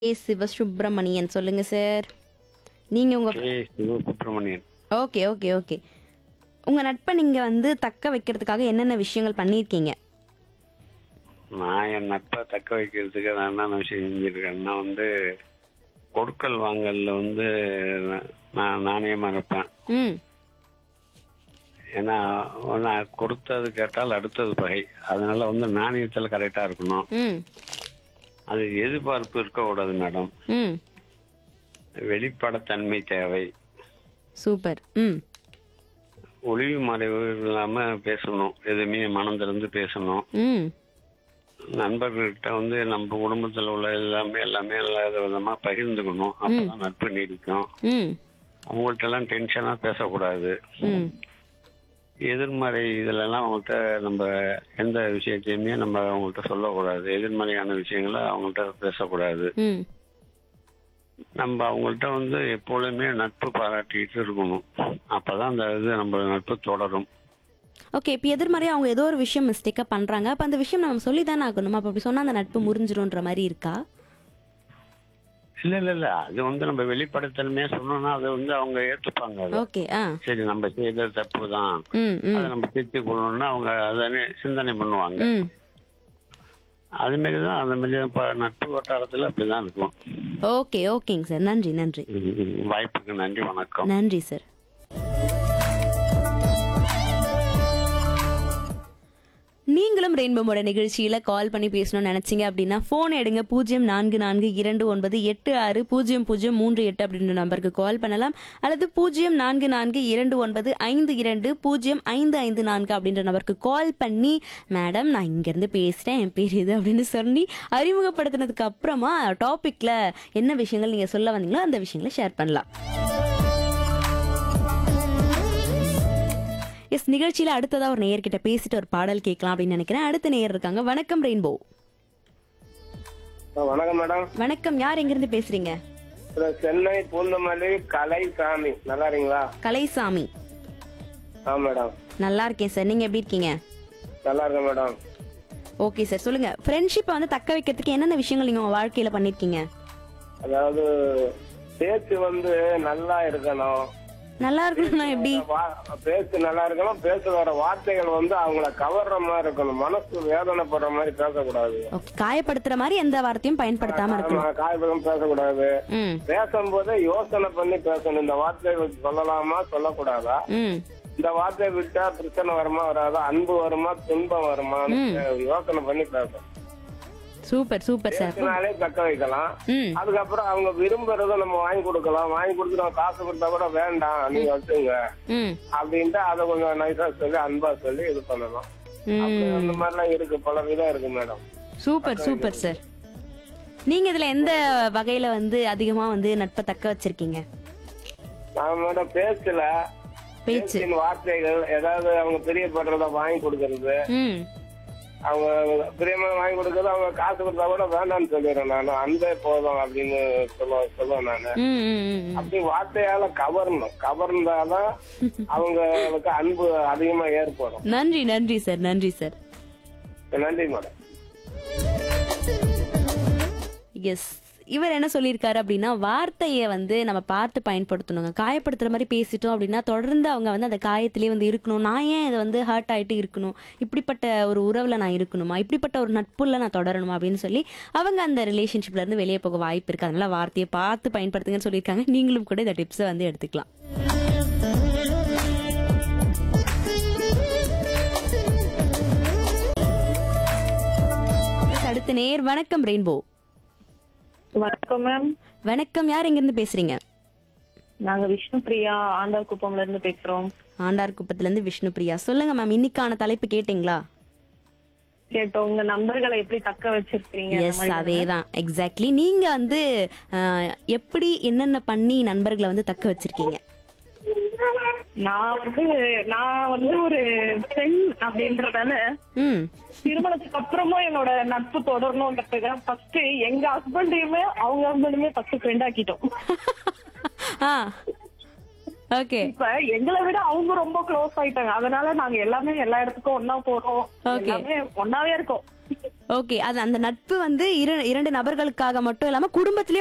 ஏ சிவசுப்ரமணியன் சொல்லுங்க சார் நீங்க உங்க K Sivasubramanian okay okay okay உங்க நட்பை நீங்க வந்து தக்க வைக்கிறதுக்காக என்னென்ன விஷயங்கள் பண்ணியிருக்கீங்க நான் என் நட்பை தக்க வைக்கிறதுக்கு நான் என்னென்ன விஷயம் செஞ்சிருக்கேன்னா வந்து கொடுக்கல் வாங்கல்ல வந்து நான் நாணயமா இருப்பேன் ம் ஏன்னா நான் கொடுத்தது கேட்டால் அடுத்தது பகை அதனால வந்து நாணயத்தில் கரெக்டாக இருக்கணும் ம் அது எதிர்பார்ப்பு இருக்கக்கூடாது மேடம் ம் வெளிப்படத்தன்மை தேவை சூப்பர் ம் ஒளிவு மறைவு இல்லாம பேசணும் எதுவுமே மனம் திறந்து பேசணும் ம் நண்பர்கள்கிட்ட வந்து நம்ம குடும்பத்தில் உள்ள எல்லாமே எல்லாமே இல்லாத விதமா பகிர்ந்துக்கணும் அப்பதான் நட்பு நீடிக்கும் ம் அவங்கள்ட்ட எல்லாம் டென்ஷனா பேசக்கூடாது ம் எதிர்மறை இதுலலாம் அவங்கள்ட்ட நம்ம எந்த விஷயத்தையுமே நம்ம அவங்கள்ட்ட சொல்லக்கூடாது எதிர்மறையான விஷயங்களை அவங்கள்ட்ட பேசக்கூடாது ம் நம்ம அவங்கள்ட்ட வந்து எப்பொழுதுமே நட்பு பாராட்டிட்டு இருக்கணும் அப்பதான் அந்த இது நம்ம நட்பு தொடரும் ஓகே இப்போ எதிர்மறையாக அவங்க ஏதோ ஒரு விஷயம் மிஸ்டேக்காக பண்ணுறாங்க அப்போ அந்த விஷயம் நம்ம சொல்லி தானே ஆகணும் அப்போ அப்படி சொன்னால் அந்த நட்பு முறிஞ்சிரும்ன்ற மாதிரி இருக்கா இல்ல இல்ல இல்ல அது வந்து நம்ம வெளிப்படைத்தன்மையா சொன்னோம்னா அதை வந்து அவங்க ஏத்துப்பாங்க அதை. ஓகே ஆ சரி நம்ம செய்தது தப்பு தான் ம் ம் அதை நம்ம திருத்திக் கொள்ளணும்னா அவங்க அதனே சிந்தனை பண்ணுவாங்க ம் அது மாதிரி தான் அந்த மாதிரி தான் இப்ப நட்பு வட்டாரத்துல அப்படிதான் இருக்கும் ஓகே ஓகேங்க சார் நன்றி நன்றி ம், ம். வாய்ப்புக்கு நன்றி வணக்கம் நன்றி சார் நீங்களும் ரெயின்போமோட நிகழ்ச்சியில கால் பண்ணி பேசணும்னு நினைச்சீங்க அப்படின்னா போன் எடுங்க பூஜ்ஜியம் நான்கு நான்கு இரண்டு ஒன்பது எட்டு ஆறு பூஜ்ஜியம் பூஜ்ஜியம் மூன்று எட்டு அப்படின்ற நம்பருக்கு கால் பண்ணலாம் அல்லது பூஜ்ஜியம் நான்கு நான்கு இரண்டு ஒன்பது ஐந்து இரண்டு பூஜ்ஜியம் ஐந்து ஐந்து நான்கு அப்படின்ற நம்பருக்கு கால் பண்ணி மேடம் நான் இங்கேருந்து பேசுகிறேன் என் பேர் இது அப்படின்னு சொல்லி அறிமுகப்படுத்தினதுக்கு அப்புறமா டாபிக்ல என்ன விஷயங்கள் நீங்க சொல்ல வந்தீங்களோ அந்த விஷயங்களை ஷேர் பண்ணலாம் எஸ் நிகழ்ச்சியில அடுத்ததா ஒரு நேயர்கிட்ட பேசிட்டு ஒரு பாடல் கேட்கலாம் அப்படின்னு நினைக்கிறேன் அடுத்த நேயர் இருக்காங்க வணக்கம் ரெயின்போ வணக்கம் மேடம் வணக்கம் யார் எங்கிருந்து பேசுறீங்க இது சென்னை பூந்தமல்லி கலைசாமி நல்லா இருக்கீங்களா கலைசாமி ஆ மேடம் நல்லா இருக்கேன் சார் நீங்க எப்படி இருக்கீங்க நல்லா இருக்கேன் மேடம் ஓகே சார் சொல்லுங்க ஃப்ரெண்ட்ஷிப்பை வந்து தக்க வைக்கிறதுக்கு என்னென்ன விஷயங்கள் நீங்க உங்க வாழ்க்கையில பண்ணிருக்கீங்க அதாவது பேச்சு வந்து நல்லா இருக்கணும் நல்லா இருக்கணும்னா எப்படி வா- பேச்சு நல்லா இருக்கணும் பேச வர வார்த்தைகள் வந்து அவங்கள கவர்ற மாதிரி இருக்கணும் மனசு வேதனைப்படுற மாதிரி பேசக்கூடாது ஓகே காயப்படுத்துற மாதிரி எந்த வார்த்தையும் பயன்படுத்தாம இருக்கணும் காய்பதம் பேசக்கூடாது ம் பேசும்போது யோசனை பண்ணி பேசணும் இந்த வார்த்தைகள் சொல்லலாமா சொல்லக்கூடாதா ம் இந்த வார்த்தையை விட்டா பிரச்சனை வருமா வராதா அன்பு வருமா துன்பம் வருமா யோசனை பண்ணி பேசணும் சூப்பர் சூப்பர் சார் பேசினாலே தக்க வைக்கலாம் ம் அதுக்கப்புறம் அவங்க விரும்புறத நம்ம வாங்கி கொடுக்கலாம் வாங்கி கொடுத்து நம்ம காசு கொடுத்தா கூட வேண்டாம் நீங்க வச்சுங்க ம் அப்படின்ட்டு அதை கொஞ்சம் நைஸா சொல்லி அன்பா சொல்லி இது பண்ணலாம் அப்படி ம் அந்த மாதிரிலாம் இருக்கு பல விதம் இருக்கு மேடம் சூப்பர் சூப்பர் சார் நீங்க இதுல எந்த வகையில வந்து அதிகமா வந்து நட்பை தக்க வச்சிருக்கீங்க நான் மேடம் பேச்சுல பேச்சு பேச்சின் வார்த்தைகள் ஏதாவது அவங்க பிரியப்படுறத வாங்கி கொடுக்கறது ம் அவங்க பிரியமா வாங்கி கொடுக்கறது அவங்க காசு கொடுத்தா கூட வேண்டாம்னு சொல்லிடுறேன் நான் அன்பே போதும் அப்படின்னு சொல்லுவேன் சொல்லுவேன் நானு ம், ம், ம், ம். அப்படி வார்த்தையால கவரணும் கவர்ந்தாதான் அவங்களுக்கு அன்பு அதிகமா ஏற்படும் நன்றி நன்றி சார் நன்றி சார் நன்றி மேடம் எஸ் இவர் என்ன சொல்லியிருக்காரு அப்படின்னா வார்த்தையை வந்து நம்ம பார்த்து பயன்படுத்தணுங்க காயப்படுத்துற மாதிரி பேசிட்டோம் அப்படின்னா தொடர்ந்து அவங்க வந்து அந்த காயத்திலேயே வந்து இருக்கணும் நான் ஏன் இதை வந்து ஹர்ட் ஆயிட்டு இருக்கணும் இப்படிப்பட்ட ஒரு உறவுல நான் இருக்கணுமா இப்படிப்பட்ட ஒரு நட்புல நான் தொடரணுமா அப்படின்னு சொல்லி அவங்க அந்த ரிலேஷன்ஷிப்ல இருந்து வெளியே போக வாய்ப்பு இருக்கு அதனால வார்த்தையை பார்த்து பயன்படுத்துங்கன்னு சொல்லியிருக்காங்க நீங்களும் கூட இந்த டிப்ஸை வந்து எடுத்துக்கலாம் Yes, அடுத்த நேர் வணக்கம் ரெயின்போ வணக்கம் மேம் வணக்கம் யார் எங்கிருந்து பேசுறீங்க நாங்க விஷ்ணு பிரியா ஆண்டார் குப்பம்ல இருந்து பேசுறோம் ஆண்டார் குப்பத்துல இருந்து விஷ்ணு பிரியா சொல்லுங்க மேம் இன்னைக்கான தலைப்பு கேட்டீங்களா கேட்டோம் உங்க நம்பர்களை எப்படி தக்க வச்சிருக்கீங்க அந்த எஸ் மாதிரி அதேதான் எக்ஸாக்ட்லி நீங்க வந்து அஹ், எப்படி என்னென்ன பண்ணி நண்பர்களை வந்து தக்க வச்சிருக்கீங்க நான் வந்து நான் வந்து ஒரு பெண் அப்படின்றதால ம் திருமணத்துக்கு அப்புறமும் என்னோட நட்பு தொடரணும்ன்றதுக்காக ஃபர்ஸ்ட் எங்க ஹஸ்பண்டையுமே அவங்க ஹஸ்பண்டுமே ஃபர்ஸ்ட் ஃப்ரெண்ட் ஆக்கிட்டோம் ஆ ஓகே இப்ப எங்களை விட அவங்க ரொம்ப க்ளோஸ் ஆயிட்டாங்க அதனால நாங்க எல்லாமே எல்லா இடத்துக்கும் ஒன்னா போறோம் Okay. எல்லாமே ஒன்னாவே இருக்கோம் ஓகே அது அந்த நட்பு வந்து இரு இரண்டு நபர்களுக்காக மட்டும் இல்லாம குடும்பத்திலயும்